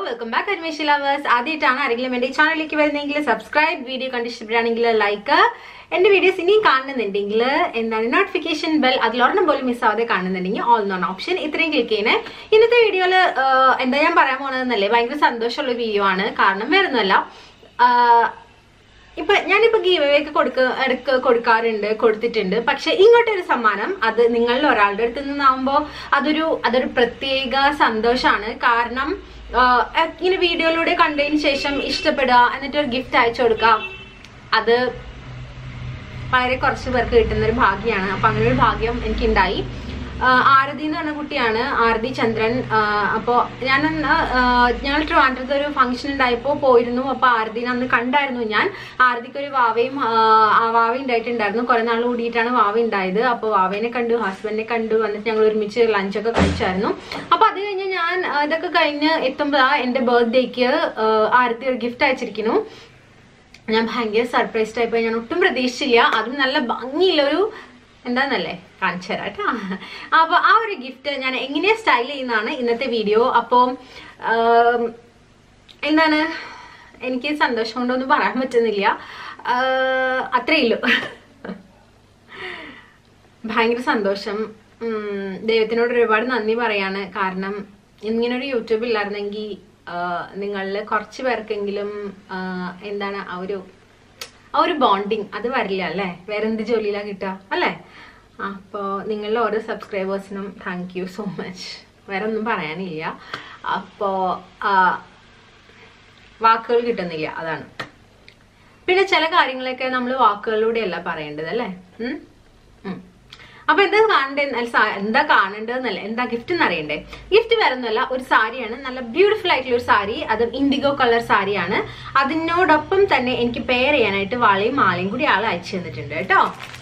Welcome back admission lovers ആദ്യമായിട്ടാണ് ആരെങ്കിലും എന്റെ ചാനലിലേക്ക് വരുന്നെങ്കിൽ സബ്സ്ക്രൈബ് വീഡിയോ കണ്ട് ഇഷ്ടപ്പെടുകയാണെങ്കിൽ ലൈക്ക് എന്റെ വീഡിയോസ് ഇനിയും കാണുന്നുണ്ടെങ്കിൽ എന്താണ് നോട്ടിഫിക്കേഷൻ ബെൽ അതിലൊരെണ്ണം പോലും മിസ് ആവാതെ കാണുന്നുണ്ടെങ്കിൽ ഓൾ നോൺ ഓപ്ഷൻ ഇത്രയും ക്ലിക്ക് ചെയ്യണേ ഇന്നത്തെ വീഡിയോയില് എന്താ ഞാൻ പറയാൻ പോണതെന്നല്ലേ ഭയങ്കര സന്തോഷമുള്ള വീഡിയോ ആണ് കാരണം വേറെ ഒന്നുമല്ല ആഹ് ഇപ്പൊ ഞാനിപ്പോ ഗീവ് അവേ ഒക്കെ കൊടുക്ക എടുക്ക കൊടുക്കാറുണ്ട് കൊടുത്തിട്ടുണ്ട് പക്ഷെ ഇങ്ങോട്ടൊരു സമ്മാനം അത് നിങ്ങളിൽ ഒരാളുടെ അടുത്ത് നിന്നാവുമ്പോ അതൊരു അതൊരു പ്രത്യേക സന്തോഷാണ് കാരണം ആഹ് ഇങ്ങനെ വീഡിയോയിലൂടെ കണ്ടതിന് ശേഷം ഇഷ്ടപ്പെടുക എന്നിട്ട് ഒരു ഗിഫ്റ്റ് അയച്ചു കൊടുക്കുക അത് വളരെ കുറച്ച് പേർക്ക് കിട്ടുന്ന ഒരു ഭാഗ്യമാണ് അപ്പൊ അങ്ങനെ ഒരു ഭാഗ്യം എനിക്കുണ്ടായി ആഹ് ആരതി എന്ന് പറഞ്ഞ കുട്ടിയാണ് ആരതി ചന്ദ്രൻ അപ്പോൾ ഞാൻ ഞങ്ങൾ ട്രിവാൻഡ്രത്ത് ഒരു ഫംഗ്ഷൻ ഉണ്ടായപ്പോൾ പോയിരുന്നു അപ്പോൾ ആരതിനെ അന്ന് കണ്ടായിരുന്നു ഞാൻ ആരതിക്ക് ഒരു വാവയും ആഹ് ആ വാവ ഉണ്ടായിട്ടുണ്ടായിരുന്നു കുറെ നാൾ കൂടിയിട്ടാണ് വാവ ഉണ്ടായത് അപ്പോൾ വാവേനെ കണ്ടു ഹസ്ബൻഡിനെ കണ്ടു വന്നിട്ട് ഞങ്ങൾ ഒരുമിച്ച് ലഞ്ചൊക്കെ കഴിച്ചായിരുന്നു അപ്പോൾ അത് കഴിഞ്ഞ് ഞാൻ ആഹ് ഇതൊക്കെ കഴിഞ്ഞ് എത്തുമ്പോഴാ എൻ്റെ ബർത്ത്ഡേക്ക് ആരതി ഒരു ഗിഫ്റ്റ് അയച്ചിരിക്കുന്നു ഞാൻ ഭയങ്കര സർപ്രൈസ്ഡ് ആയിപ്പോയി ഞാൻ ഒട്ടും പ്രതീക്ഷിച്ചില്ല അതും നല്ല ഭംഗിയുള്ളൊരു എന്താന്നല്ലേ കാണിച്ചു തരാം കേട്ടോ അപ്പൊ ആ ഒരു ഗിഫ്റ്റ് ഞാൻ എങ്ങനെയാ സ്റ്റൈൽ ചെയ്യുന്നതാണ് ഇന്നത്തെ വീഡിയോ അപ്പോൾ എന്താണ് എനിക്ക് സന്തോഷം കൊണ്ടൊന്നും പറയാൻ പറ്റുന്നില്ല ആഹ് അത്രേ ഉള്ളൂ ഭയങ്കര സന്തോഷം ഉം, ദൈവത്തിനോട് ഒരുപാട് നന്ദി പറയാണ് കാരണം ഇങ്ങനൊരു യൂട്യൂബ് ഇല്ലായിരുന്നെങ്കിൽ നിങ്ങളിൽ കുറച്ച് പേർക്കെങ്കിലും ആഹ്, എന്താണ് ആ ഒരു ആ ഒരു ബോണ്ടിങ് അത് വരില്ല അല്ലേ വേറെ എന്ത് ജോലിയിലാ കിട്ടുക അല്ലേ അപ്പോൾ നിങ്ങളുടെ ഓരോ സബ്സ്ക്രൈബേഴ്സിനും താങ്ക് യു സോ മച്ച് വേറെ ഒന്നും പറയാനില്ല അപ്പോൾ വാക്കുകൾ കിട്ടുന്നില്ല അതാണ് പിന്നെ ചില കാര്യങ്ങളൊക്കെ നമ്മൾ വാക്കുകളിലൂടെയല്ല പറയേണ്ടത് അല്ലേ ഉം? ഉം. അപ്പൊ എന്താ കാണേണ്ടത് എന്താ കാണേണ്ടതെന്നല്ല എന്താ ഗിഫ്റ്റ് എന്ന് അറിയണ്ടേ ഗിഫ്റ്റ് വേറെ ഒന്നുമല്ല ഒരു സാരിയാണ് നല്ല ബ്യൂട്ടിഫുൾ ആയിട്ടുള്ള ഒരു സാരി അത് ഇൻഡിഗോ കളർ സാരിയാണ് അതിനോടൊപ്പം തന്നെ എനിക്ക് പെയർ ചെയ്യാനായിട്ട് വളയും മാലയും കൂടി ആൾ അയച്ചു തന്നിട്ടുണ്ട് കേട്ടോ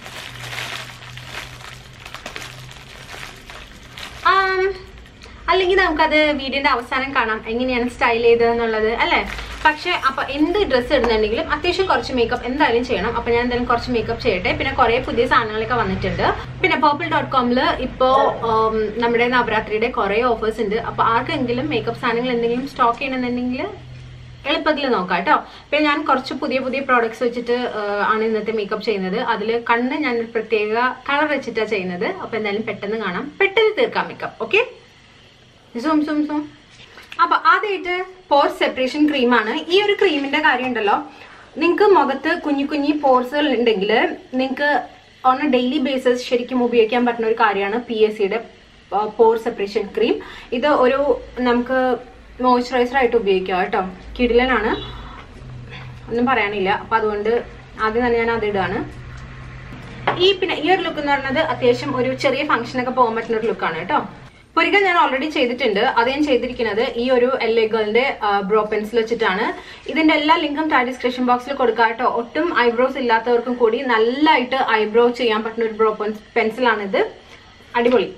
ആം, അല്ലെങ്കിൽ നമുക്കത് വീഡിയോന്റെ അവസാനം കാണാം എങ്ങനെയാണ് സ്റ്റൈൽ ചെയ്തതെന്നുള്ളത് അല്ലേ പക്ഷെ അപ്പൊ എന്ത് ഡ്രസ്സ് ഇടുന്നുണ്ടെങ്കിലും അത്യാവശ്യം കുറച്ച് മേക്കപ്പ് എന്തായാലും ചെയ്യണം അപ്പൊ ഞാൻ എന്തായാലും കുറച്ച് മേക്കപ്പ് ചെയ്യട്ടെ പിന്നെ കുറെ പുതിയ സാധനങ്ങളൊക്കെ വന്നിട്ടുണ്ട് പിന്നെ പേർപ്പിൾ ഡോട്ട് കോമില് ഇപ്പോ ഉം, നമ്മുടെ നവരാത്രിയുടെ കുറെ ഓഫേഴ്സ് ഉണ്ട് അപ്പൊ ആർക്കെങ്കിലും മേക്കപ്പ് സാധനങ്ങൾ എന്തെങ്കിലും സ്റ്റോക്ക് ചെയ്യണമെന്നുണ്ടെങ്കിൽ എളുപ്പത്തിൽ നോക്കാം കേട്ടോ പിന്നെ ഞാൻ കുറച്ച് പുതിയ പുതിയ പ്രോഡക്ട്സ് വെച്ചിട്ട് ആ, ആണ് ഇന്നത്തെ മേക്കപ്പ് ചെയ്യുന്നത് അതിൽ കണ്ണ് ഞാൻ ഒരു പ്രത്യേക കളർ വെച്ചിട്ടാണ് ചെയ്യുന്നത് അപ്പൊ എന്തായാലും പെട്ടെന്ന് കാണാം പെട്ടെന്ന് തീർക്കാം makeup okay zoom zoom zoom അപ്പൊ ആദ്യമായിട്ട് പോർ സെപ്പറേഷൻ ക്രീമാണ് ഈ ഒരു ക്രീമിന്റെ കാര്യം ഉണ്ടല്ലോ നിങ്ങൾക്ക് മുഖത്ത് കുഞ്ഞു കുഞ്ഞി പോർസുകൾ ഉണ്ടെങ്കിൽ നിങ്ങൾക്ക് ഓൺ എ ഡെയിലി ബേസിസ് ശരിക്കും ഉപയോഗിക്കാൻ പറ്റുന്ന ഒരു കാര്യമാണ് പി എസ് സിയുടെ പോർ സെപ്പറേഷൻ ക്രീം ഇത് ഒരു നമുക്ക് മോയ്സ്ചറൈസർ ആയിട്ട് ഉപയോഗിക്കാം കേട്ടോ കിടിലനാണ് ഒന്നും പറയാനില്ല അപ്പൊ അതുകൊണ്ട് ആദ്യം തന്നെ ഞാൻ അത് ഇടാണ് ഈ പിന്നെ ഈ ഒരു ലുക്ക് എന്ന് പറയുന്നത് അത്യാവശ്യം ഒരു ചെറിയ ഫംഗ്ഷൻ ഒക്കെ പോകാൻ പറ്റുന്ന ഒരു ലുക്കാണ് കേട്ടോ ഒരിക്കൽ ഞാൻ ഓൾറെഡി ചെയ്തിട്ടുണ്ട് അത് ഞാൻ ചെയ്തിരിക്കുന്നത് ഈ ഒരു എൽ ഗേളിന്റെ ബ്രോ പെൻസിൽ വെച്ചിട്ടാണ് ഇതിന്റെ എല്ലാ ലിങ്കും താഴെ ഡിസ്ക്രിപ്ഷൻ ബോക്സിൽ കൊടുക്കാം കേട്ടോ ഒട്ടും ഐബ്രോസ് ഇല്ലാത്തവർക്കും കൂടി നല്ലതായിട്ട് ഐബ്രോ ചെയ്യാൻ പറ്റുന്ന ഒരു ബ്രോ പെൻസിലാണിത് അടിപൊളി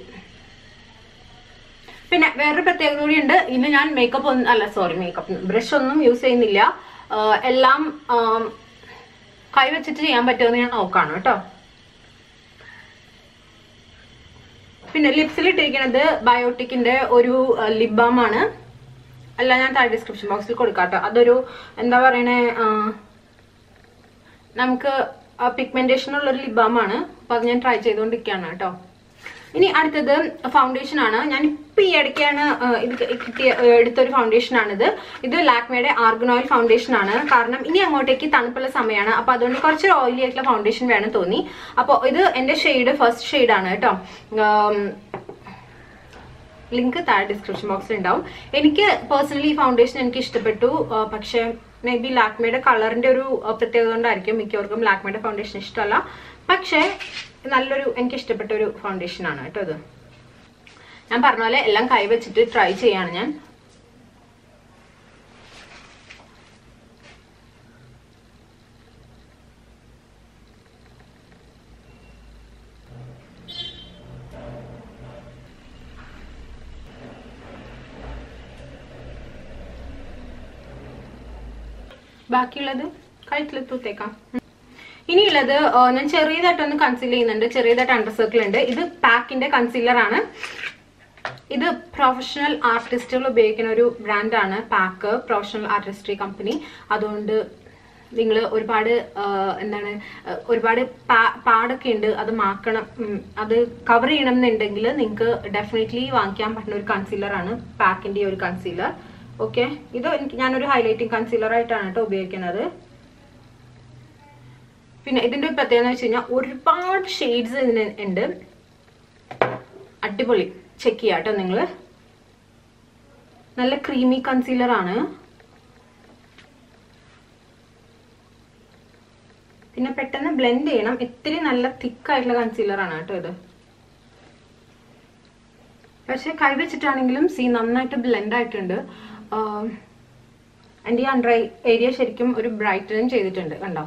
പിന്നെ വേറൊരു പ്രത്യേകത കൂടി ഉണ്ട് ഇന്ന് ഞാൻ മേക്കപ്പ് ഒന്നും അല്ല സോറി മേക്കപ്പ് ബ്രഷ് ഒന്നും യൂസ് ചെയ്യുന്നില്ല ആഹ് എല്ലാം ആം, കൈ വെച്ചിട്ട് ചെയ്യാൻ പറ്റുമെന്ന് ഞാൻ നോക്കാണ് കേട്ടോ പിന്നെ ലിപ്സിൽ ഇട്ടിരിക്കുന്നത് ബയോട്ടിക്കിന്റെ ഒരു ലിപ് ബാം ആണ് അല്ല ഞാൻ താഴെ ഡിസ്ക്രിപ്ഷൻ ബോക്സിൽ കൊടുക്കാം കേട്ടോ അതൊരു എന്താ പറയണേ ആ, നമുക്ക് പിഗ്മെന്റേഷൻ ഉള്ള ഒരു ലിപ് ബാം ആണ് അപ്പൊ അത് ഞാൻ ട്രൈ ചെയ്തുകൊണ്ടിരിക്കുകയാണ് കേട്ടോ ഇനി അടുത്തത് ഫൗണ്ടേഷൻ ആണ് ഞാൻ ഇപ്പൊ ഈ ഇടയ്ക്കാണ് ആ, ഇത് കിട്ടിയ ആ, എടുത്തൊരു ഫൗണ്ടേഷൻ ആണിത് ഇത് ലാക്മയുടെ ആർഗൺ ഓയിൽ ഫൗണ്ടേഷൻ ആണ് കാരണം ഇനി അങ്ങോട്ടേക്ക് തണുപ്പുള്ള സമയമാണ് അപ്പൊ അതുകൊണ്ട് കുറച്ച് ഓയിലി ആയിട്ടുള്ള ഫൗണ്ടേഷൻ വേണം തോന്നി അപ്പോൾ ഇത് എന്റെ ഷെയ്ഡ് ഫസ്റ്റ് ഷെയ്ഡ് ആണ് കേട്ടോ ലിങ്ക് താഴെ ഡിസ്ക്രിപ്ഷൻ ബോക്സിൽ ഉണ്ടാവും എനിക്ക് പേഴ്സണലി ഈ ഫൗണ്ടേഷൻ എനിക്ക് ഇഷ്ടപ്പെട്ടു ആ, പക്ഷേ മേ ബി ലാക്മയുടെ കളറിന്റെ ഒരു ആ, പ്രത്യേകത കൊണ്ടായിരിക്കും മിക്കവർക്കും ലാക്മയുടെ ഫൗണ്ടേഷൻ ഇഷ്ടമല്ല പക്ഷേ നല്ലൊരു എനിക്ക് ഇഷ്ടപ്പെട്ട ഒരു ഫൗണ്ടേഷൻ ആണ് കേട്ടോ ഇത് ഞാൻ പറഞ്ഞ പോലെ എല്ലാം കൈ വെച്ചിട്ട് ട്രൈ ചെയ്യാണ് ഞാൻ ബാക്കിയുള്ളത് കഴുത്തിൽ തൂത്തേക്കാം ഇനിയുള്ളത് ആ, ഞാൻ ചെറിയതായിട്ടൊന്ന് കൺസീൽ ചെയ്യുന്നുണ്ട് ചെറിയതായിട്ട് അണ്ടർ സർക്കിൾ ഉണ്ട് ഇത് പാക്കിന്റെ കൺസീലർ ആണ് ഇത് പ്രൊഫഷണൽ ആർട്ടിസ്റ്റുകൾ ഉപയോഗിക്കുന്ന ഒരു ബ്രാൻഡാണ് പാക്ക് പ്രൊഫഷണൽ ആർട്ടിസ്ട്രി കമ്പനി അതുകൊണ്ട് നിങ്ങൾ ഒരുപാട് ആ, എന്താണ് ആ, ഒരുപാട് പാ- പാടൊക്കെ ഉണ്ട് അത് മാക്കണം ഉം, അത് കവർ ചെയ്യണം എന്നുണ്ടെങ്കിൽ നിങ്ങൾക്ക് ഡെഫിനറ്റ്ലി വാങ്ങിക്കാൻ പറ്റുന്ന ഒരു കൺസീലറാണ് പാക്കിൻ്റെ ഈ ഒരു കൺസീലർ ഓക്കെ ഇത് എനിക്ക് ഞാനൊരു ഹൈലൈറ്റിംഗ് കൺസീലർ ആയിട്ടാണ് കേട്ടോ ഉപയോഗിക്കുന്നത് പിന്നെ ഇതിന്റെ ഒരു പ്രത്യേകത എന്ന് വെച്ച് കഴിഞ്ഞാൽ ഒരുപാട് ഷെയ്ഡ്സ് ഇതിന് ഉണ്ട് അടിപൊളി ചെക്ക് ചെയ്യാം കേട്ടോ നിങ്ങൾ നല്ല ക്രീമി കൺസീലർ ആണ് പിന്നെ പെട്ടെന്ന് ബ്ലെൻഡ് ചെയ്യണം ഇത്തിരി നല്ല തിക്കായിട്ടുള്ള കൺസീലർ ആണ് കേട്ടോ ഇത് പക്ഷെ കൈ വെച്ചിട്ടാണെങ്കിലും സീ നന്നായിട്ട് ബ്ലെൻഡ് ആയിട്ടുണ്ട് ആഹ് എൻ്റെ ഈ അണ്ടർ ഏരിയ ശരിക്കും ഒരു ബ്രൈറ്റനും ചെയ്തിട്ടുണ്ട് കണ്ടോ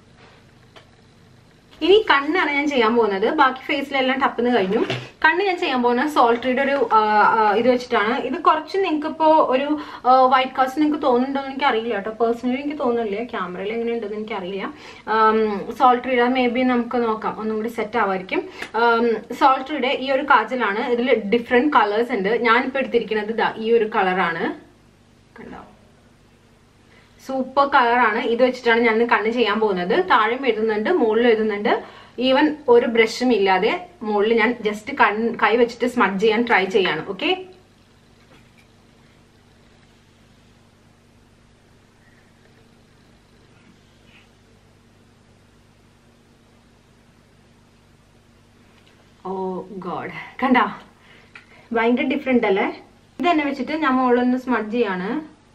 ഇനി കണ്ണാണ് ഞാൻ ചെയ്യാൻ പോകുന്നത് ബാക്കി ഫേസിലെല്ലാം ടപ്പിന്ന് കഴിഞ്ഞു കണ്ണ് ഞാൻ ചെയ്യാൻ പോകുന്നത് സോൾട്രിയുടെ ഒരു ആ, ആ, ഇത് വെച്ചിട്ടാണ് ഇത് കുറച്ച് നിങ്ങൾക്ക് ഇപ്പോൾ ഒരു വൈറ്റ് കാസ്റ്റ് നിങ്ങൾക്ക് തോന്നുന്നുണ്ടോ എന്ന് എനിക്ക് അറിയില്ല കേട്ടോ പേഴ്സണലി എനിക്ക് തോന്നുന്നില്ല ക്യാമറയിൽ എങ്ങനെ ഉണ്ടെന്ന് എനിക്ക് അറിയില്ല സോൾട്രിയുടെ മേ ബി നമുക്ക് നോക്കാം ഒന്നും കൂടി സെറ്റ് ആവായിരിക്കും സോൾട്രിയുടെ ഈ ഒരു കാജലാണ് ഇതിൽ ഡിഫറെന്റ് കളേഴ്സ് ഉണ്ട് ഞാനിപ്പോൾ എടുത്തിരിക്കുന്നത് ഇതാ ഈ ഒരു കളറാണ് കണ്ടോ സൂപ്പർ കളറാണ് ഇത് വെച്ചിട്ടാണ് ഞാൻ ഇന്ന് കണ്ണ് ചെയ്യാൻ പോകുന്നത് താഴെയും എഴുതുന്നുണ്ട് മുകളിലും എഴുതുന്നുണ്ട് ഈവൻ ഒരു ബ്രഷും ഇല്ലാതെ മുകളിൽ ഞാൻ ജസ്റ്റ് കൺ കൈ വെച്ചിട്ട് സ്മഡ്ജ് ചെയ്യാൻ ട്രൈ ചെയ്യാണ് ഓക്കെ ഓ ഗോഡ് കണ്ട ഭയങ്കര ഡിഫറെന്റ് അല്ലേ ഇത് തന്നെ വെച്ചിട്ട് ഞാൻ മുകളിലൊന്ന് സ്മഡ്ജ് ചെയ്യാണ്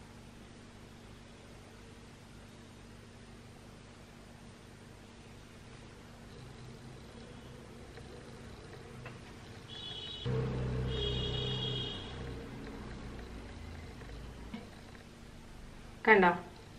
കണ്ടോ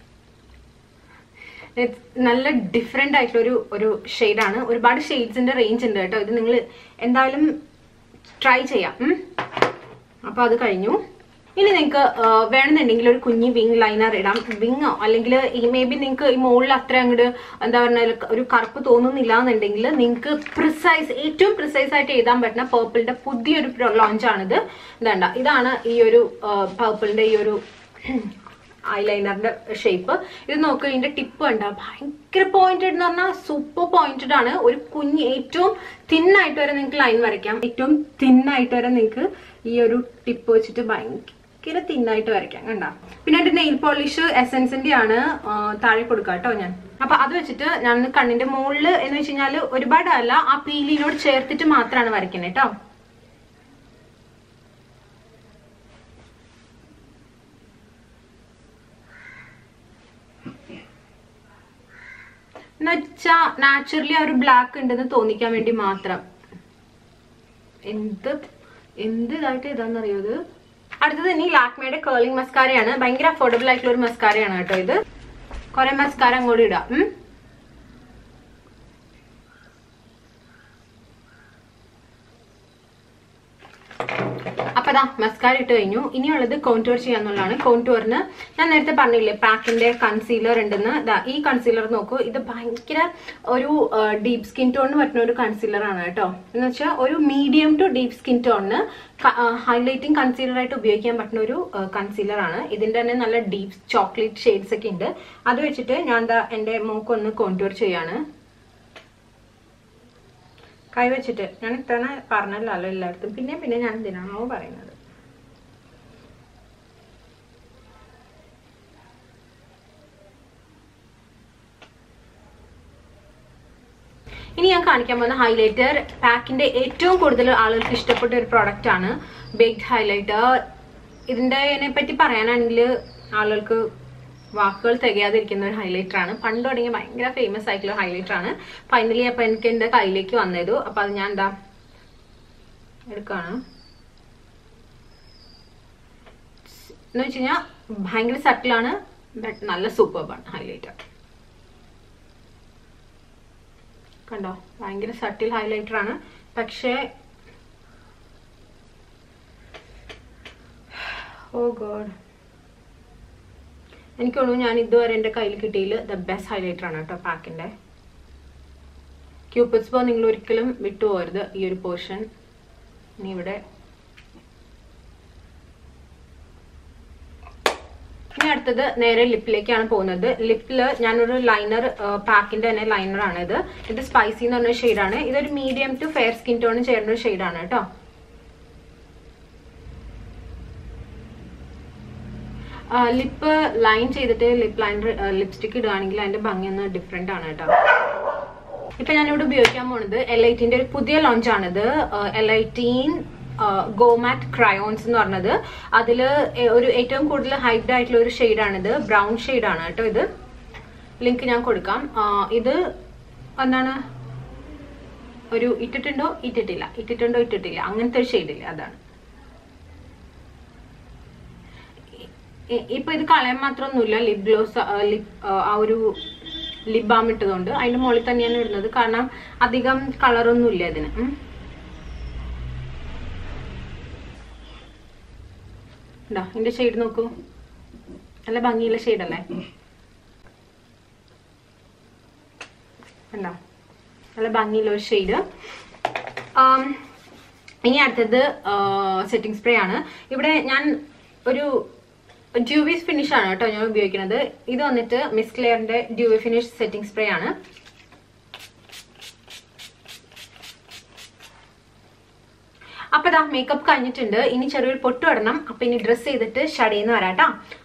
It's നല്ല ഡിഫറെന്റ് ആയിട്ടുള്ള ഒരു ഒരു ഷെയ്ഡാണ് ഒരുപാട് ഷെയ്ഡ്സിന്റെ റേഞ്ച് ഉണ്ട് കേട്ടോ ഇത് നിങ്ങൾ എന്തായാലും ട്രൈ ചെയ്യാം ഉം. അപ്പൊ അത് കഴിഞ്ഞു ഇനി നിങ്ങൾക്ക് വേണമെന്നുണ്ടെങ്കിൽ ഒരു കുഞ്ഞി വിങ് ലൈനർ ഇടാം വിങ്ങോ അല്ലെങ്കിൽ ഈ മേ ബി നിങ്ങൾക്ക് ഈ മുകളിൽ അത്ര അങ്ങോട്ട് എന്താ പറയുക ഒരു കറുപ്പ് തോന്നുന്നില്ല എന്നുണ്ടെങ്കിൽ നിങ്ങൾക്ക് പ്രിസൈസ് ഏറ്റവും പ്രിസൈസ് ആയിട്ട് എഴുതാൻ പറ്റുന്ന പേർപ്പിളിന്റെ പുതിയൊരു ലോഞ്ചാണിത് ഇതാണ്ട ഇതാണ് ഈ ഒരു പേർപ്പിളിന്റെ ഈ ഒരു ഐലൈനറിന്റെ ഷേപ്പ് ഇത് നോക്കുക ഇതിന്റെ ടിപ്പ് കണ്ട ഭയങ്കര പോയിന്റഡ് എന്ന് പറഞ്ഞാൽ സൂപ്പർ പോയിന്റഡ് ആണ് ഒരു കുഞ്ഞ് ഏറ്റവും തിന്നായിട്ട് വരെ നിങ്ങൾക്ക് ലൈൻ വരയ്ക്കാം ഏറ്റവും തിന്നായിട്ട് വരെ നിങ്ങൾക്ക് ഈ ഒരു ടിപ്പ് വെച്ചിട്ട് ഭയങ്കര തിന്നായിട്ട് വരയ്ക്കാം കണ്ട പിന്നെ എന്റെ നെയിൽ പോളിഷ് എസെൻസിന്റെ ആണ് ആ, താഴെ കൊടുക്കുക കേട്ടോ ഞാൻ അപ്പൊ അത് വെച്ചിട്ട് ഞാൻ കണ്ണിന്റെ മുകളിൽ എന്ന് വെച്ച് കഴിഞ്ഞാൽ ഒരുപാടല്ല ആ പീലിനോട് ചേർത്തിട്ട് മാത്രമാണ് വരയ്ക്കുന്നത് കേട്ടോ എന്നുവെച്ചാ നാച്ചുറലി ആ ഒരു ബ്ലാക്ക് ഉണ്ടെന്ന് തോന്നിക്കാൻ വേണ്ടി മാത്രം എന്ത് എന്ത് ഇതായിട്ട് ഇതാന്നറിയോ ഇത് അടുത്തത് ഇനി ലാക്മയുടെ കേളിംഗ് മസ്കാരയാണ് ഭയങ്കര അഫോർഡബിൾ ആയിട്ടുള്ള ഒരു മസ്കാരയാണ് കേട്ടോ ഇത് കുറെ മസ്കാര അങ്ങോട്ട് ഇടാം ഉം. അപ്പൊ ദാ മസ്കാര ഇട്ട് കഴിഞ്ഞു ഇനിയുള്ളത് കോൺടൂർ ചെയ്യാന്നുള്ളതാണ് കോൺടൂറിന് ഞാൻ നേരത്തെ പറഞ്ഞില്ലേ പാക്കിന്റെ കൺസീലർ ഉണ്ടെന്ന് ദാ ഈ കൺസീലർ നോക്കൂ ഇത് ഭയങ്കര ഒരു ഡീപ് സ്കിൻ ടോണിന് പറ്റുന്ന ഒരു കൺസീലർ ആണ് കേട്ടോ എന്ന് വെച്ചാൽ ഒരു മീഡിയം ടു ഡീപ് സ്കിൻ ടോണിന് ഹൈലൈറ്റിംഗ് കൺസീലർ ആയിട്ട് ഉപയോഗിക്കാൻ പറ്റുന്ന ഒരു കൺസീലർ ആണ് ഇതിന്റെ തന്നെ നല്ല ഡീപ് ചോക്ലേറ്റ് ഷെയ്ഡ്സ് ഒക്കെ ഉണ്ട് അത് വെച്ചിട്ട് ഞാൻ ദാ എന്റെ മൂക്കൊന്ന് കോൺടൂർ ചെയ്യാണ് കൈ വെച്ചിട്ട് ഞാൻ ഇത്തവണ പറഞ്ഞല്ലോ എല്ലായിടത്തും പിന്നെ പിന്നെ ഞാൻ എന്തിനാണോ പറയുന്നത് ഇനി ഞാൻ കാണിക്കാൻ പോകുന്ന ഹൈലൈറ്റർ പാക്കിന്റെ ഏറ്റവും കൂടുതൽ ആളുകൾക്ക് ഇഷ്ടപ്പെട്ട ഒരു പ്രോഡക്റ്റ് ആണ് ബേക്ഡ് ഹൈലൈറ്റർ ഇതിന്റെ പറ്റി പറയാനാണെങ്കിൽ ആളുകൾക്ക് വാക്കുകൾ തികയാതിരിക്കുന്ന ഒരു ഹൈലൈറ്റർ ആണ് പണ്ട് തുടങ്ങി ഭയങ്കര ഫേമസ് ആയിട്ടുള്ള ഹൈലൈറ്റർ ആണ് ഫൈനലി അപ്പൊ എനിക്ക് എന്റെ കയ്യിലേക്ക് വന്നതു അപ്പൊ അത് ഞാൻ എന്താ എടുക്കാണ് എന്ന് വെച്ച് കഴിഞ്ഞാൽ ഭയങ്കര സട്ടിലാണ് ബട്ട് നല്ല സൂപ്പർബാണ് ഹൈലൈറ്റർ കണ്ടോ ഭയങ്കര സട്ടിൽ ഹൈലൈറ്റർ ആണ് പക്ഷേ ഓ ഗോഡ് എനിക്ക് തോന്നുന്നു ഞാൻ ഇതുവരെ എൻ്റെ കയ്യിൽ കിട്ടിയതിൽ ദ ബെസ്റ്റ് ഹൈലൈറ്റർ ആണ് കേട്ടോ പാക്കിൻ്റെ ക്യൂപ്പിഡ്സ് ബോ നിങ്ങൾ ഒരിക്കലും വിട്ടുപോകരുത് ഈ ഒരു പോർഷൻ ഇനി ഇവിടെ ഇനി അടുത്തത് നേരെ ലിപ്പിലേക്കാണ് പോകുന്നത് ലിപ്പില് ഞാനൊരു ലൈനർ പാക്കിന്റെ തന്നെ ലൈനർ ആണ് ഇത് ഇത് സ്പൈസി എന്ന് പറഞ്ഞ ഷെയ്ഡാണ് ഇതൊരു medium to fair skin tone ചേരുന്ന ഒരു ഷെയ്ഡാണ് കേട്ടോ ലിപ്പ് ലൈൻ ചെയ്തിട്ട് ലിപ്പ് ലൈനർ ലിപ്സ്റ്റിക് ഇടുകയാണെങ്കിൽ അതിന്റെ ഭംഗി ഒന്ന് ഡിഫറെന്റ് ആണ് കേട്ടോ ഇപ്പൊ ഞാനിവിടെ ഉപയോഗിക്കാൻ പോണത് എൽ ഐറ്റിന്റെ ഒരു പുതിയ ലോഞ്ച് ആണിത് എൽ ഐറ്റീൻ ഗോമാറ്റ് ക്രയോൺസ് എന്ന് പറഞ്ഞത് അതിൽ ഒരു ഏറ്റവും കൂടുതൽ ഹൈബ്ഡ് ആയിട്ടുള്ള ഒരു ഷെയ്ഡാണിത് ബ്രൗൺ ഷെയ്ഡാണ് കേട്ടോ ഇത് ലിങ്ക് ഞാൻ കൊടുക്കാം ആ, ഇത് എന്താണ് ഒരു ഇട്ടിട്ടുണ്ടോ ഇട്ടിട്ടില്ല ഇട്ടിട്ടുണ്ടോ ഇട്ടിട്ടില്ല അങ്ങനത്തെ ഒരു ഷെയ്ഡില്ല അതാണ് ഇ- ഇപ്പൊ ഇത് കളയാൻ മാത്രമൊന്നുമില്ല ലിപ് ഗ്ലോസ് ലിപ് ആ ഒരു ലിപ് ബാം ഇട്ടതുകൊണ്ട് അതിന്റെ മുകളിൽ തന്നെയാണ് ഇടുന്നത് കാരണം അധികം കളറൊന്നും ഇല്ല ഇതിന് ഉം. ഇതാ ഇതിന്റെ ഷെയ്ഡ് നോക്കൂ നല്ല ഭംഗിയുള്ള ഷെയ്ഡല്ലേ കണ്ടോ നല്ല ഭംഗിയുള്ള ഒരു ഷെയ്ഡ് ഇനി അടുത്തത് സെറ്റിംഗ് സ്പ്രേ ആണ് ഇവിടെ ഞാൻ ഒരു ഡ്യൂവീസ് ഫിനിഷ് ആണ് കേട്ടോ ഞാൻ ഉപയോഗിക്കുന്നത് ഇത് വന്നിട്ട് മിസ് ക്ലെയറിന്റെ ഡ്യൂവി ഫിനിഷ് സെറ്റിംഗ് സ്പ്രേ ആണ് അപ്പൊ ഇതാ മേക്കപ്പ് കഴിഞ്ഞിട്ടുണ്ട് ഇനി ചെറിയൊരു പൊട്ട് ഇടണം അപ്പൊ ഇനി ഡ്രസ്സ് ചെയ്തിട്ട് ഷടേന്ന് വരാട്ടോ